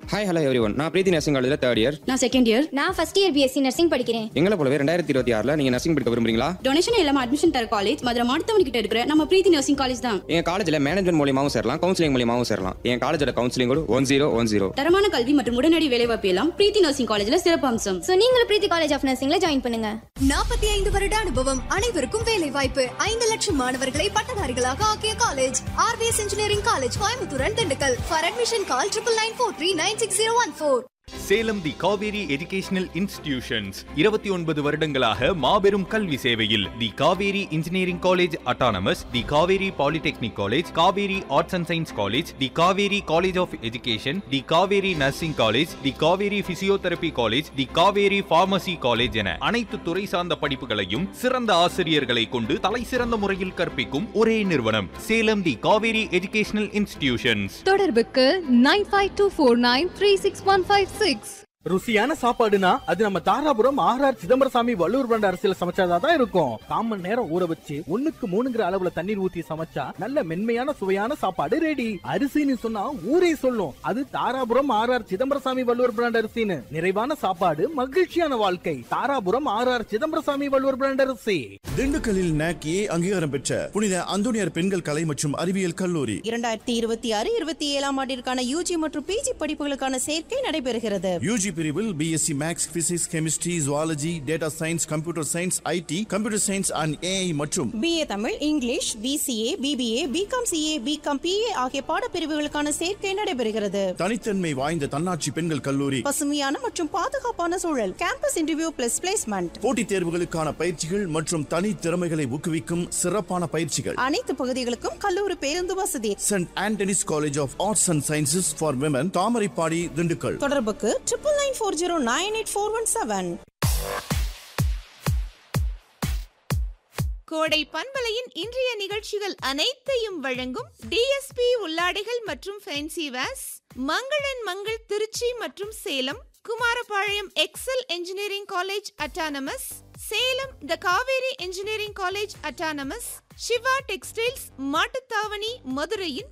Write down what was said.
hi hello everyone நான் Preethi nursing காலேஜில் third year நான் செகண்ட் இயர் நான் ஃபர்ஸ்ட் இயர் பிஎஸ்சி நர்சிங் படிக்கிறேன் எங்களை போலவே ரெண்டாயிரத்தி இருபத்தி ஆறில் நீங்கள் நர்சிங் படிக்க விரும்புறீங்களா டொனேஷன் இல்லாம அட்மிஷன் தர காலேஜ் மதுரை மாடுத்தவன் கிட்ட இருக்கிற நம்ம பிரீத்தி நர்சிங் காலேஜ் தான் எங்கள் காலேஜில் மேனேஜ்மெண்ட் மூலியமாகவும் சேரலாம் கவுன்சிலிங் மூலியமாகவும் சேரலாம் என் காலேஜோட கவுன்சிலிங் கூட ஒன் ஜீரோ ஒன் ஜீரோ தரமான கல்வி மற்றும் உடனடி வேலைவாய்ப்பு எல்லாம் பிரீத்தி நர்சிங் காலேஜ்ல சிறப்பு அம்சம் ஸோ நீங்களும் பிரீத்தி காலேஜ் ஆஃப் நர்சிங்ல ஜாயின் பண்ணுங்க நாற்பத்தி ஐந்து வருட அனுபவம் அனைவருக்கும் வேலை வாய்ப்பு ஐந்து லட்சம் மாணவர்களை பட்டதாரிகளாக ஆக்கிய college RVS engineering college Coimbatore and Dindigul for admission call triple nine four three nine six zero one four Salem the Kaveri educational institutions இருபத்தி ஒன்பது வருடங்களாக மாபெரும் கல்வி சேவையில் the Kaveri engineering college autonomous the Kaveri polytechnic college Kaveri arts and science college the Kaveri college of education the Kaveri nursing college the Kaveri physiotherapy college the Kaveri pharmacy college என அனைத்து துறை சார்ந்த படிப்புகளையும் சிறந்த ஆசிரியர்களை கொண்டு தலை சிறந்த முறையில் கற்பிக்கும் ஒரே நிறுவனம் Salem the Kaveri educational institutions தொடர்புக்கு nine five two four nine three six one five six ருசியான சாப்பாடுனா அது நம்ம தாராபுரம் ஆர்ஆர் சிதம்பரசாமி வள்ளூர் பிராண்ட் அரிசியில சமைச்சாதான் தான் இருக்கும் காமன் நேரம் ஊற வச்சு ஒண்ணுக்கு மூணுங்கிற அளவுல தண்ணீர் ஊத்தி சமைச்சா நல்ல மென்மையான சுவையான சாப்பாடு ரெடி அரிசின்னு சொன்னா ஊரே சொல்லும் அது தாராபுரம் ஆர்ஆர் சிதம்பரசாமி வள்ளூர் பிராண்ட் அரிசின்னு நிறைவான சாப்பாடு மகிழ்ச்சியான வாழ்க்கை தாராபுரம் ஆர்ஆர் சிதம்பரசாமி வள்ளூர் பிராண்ட் அரிசி திண்டுக்கல்லில் நாக்கி அங்கீகாரம் பெற்ற புனித அந்தோனியார் பெண்கள் கலை மற்றும் அறிவியல் கல்லூரி இரண்டாயிரத்தி இருபத்தி ஆறு இருபத்தி ஏழாம் ஆண்டிற்கான யூஜி மற்றும் பிஜி படிப்புகளுக்கான சேர்க்கை நடைபெறுகிறது யூஜி பிரிவில் BSc maths physics chemistry zoology data science computer science IT computer science and AI மற்றும் BA Tamil English BCA BBA BCom CA BCom BA ஆகிய பாடப்பிரிவுகளுக்கான சேர்க்கை நடைபெறுகிறது தனித்தன்மை வாய்ந்த தன்னாட்சி பெண்கள் கல்லூரி பசுமையான மற்றும் பாதுகாப்பான சூழல் கேம்பஸ் இன்டர்வியூ பிளஸ் பிளேஸ்மெண்ட் போட்டித் தேர்வுகளுக்கான பயிற்சிகள் மற்றும் தனி திறமைகளை ஊக்குவிக்கும் சிறப்பான பயிற்சிகள் அனைத்து பகுதிகளுக்கும் கல்லூரி பேருந்து வசதி Saint Anthony's college of arts and sciences for women Thamaraipadi Dindigul தொடர்புக்கு triple nine four zero nine eight four one seven கோடை பண்பலையின் இன்றைய நிகழ்ச்சிகள் அனைத்தையும் வழங்கும் டிஎஸ்பி உள்ளாடைகள் மற்றும் ஃபேன்சி வேஸ் மங்களன் மங்கள் திருச்சி மற்றும் Salem Kumarapalayam Excel engineering college autonomous Salem the Kaveri engineering college autonomous Siva textiles Mattuthavani மதுரையின்